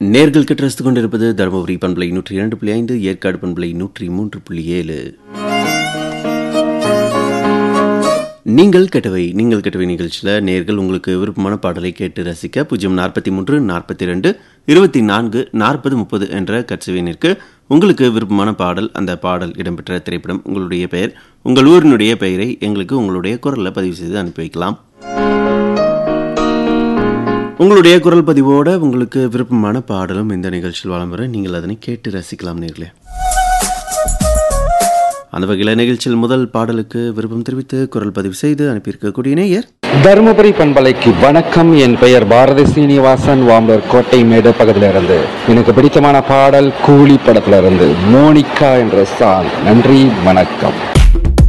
நேர்கள் கிட்ட ரசித்துக் கொண்டிருப்பது தருமபுரி பண்பலை நூற்றி இரண்டு புள்ளி ஐந்து ஏற்காடு பண்பலை நூற்றி மூன்று புள்ளி ஏழு நீங்கள் கேட்டவை நீங்கள் கேட்டவை நிகழ்ச்சியில் நேர்கள் உங்களுக்கு விருப்பமான பாடலை கேட்டு ரசிக்க பூஜ்ஜியம் நாற்பத்தி மூன்று நாற்பத்தி ரெண்டு இருபத்தி நான்கு நாற்பது முப்பது என்ற கட்சிவினிற்கு உங்களுக்கு விருப்பமான பாடல் அந்த பாடல் இடம்பெற்ற திரைப்படம் உங்களுடைய பெயர் உங்கள் ஊரினுடைய பெயரை எங்களுக்கு உங்களுடைய குரலில் பதிவு செய்து அனுப்பி வைக்கலாம் உங்களுடைய குரல் பதிவோட உங்களுக்கு விருப்பமான பாடலும் இந்த நிகழ்ச்சியில் வலம் வர நீங்கள் அதனை கேட்டு ரசிக்கலாம் நேர்களே அந்த வகையில் நிகழ்ச்சியில் முதல் பாடலுக்கு விருப்பம் தெரிவித்து குரல் பதிவு செய்து அனுப்பியிருக்கக்கூடிய நேயர் தருமபுரி பண்பலைக்கு வணக்கம் என் பெயர் பாரதி சீனிவாசன் வாம்பர் கோட்டை மேடு பக்கத்துல இருந்து எனக்கு பிடித்தமான பாடல் கூலி படத்துல இருந்து மோனிகா என்ற சாங் நன்றி வணக்கம்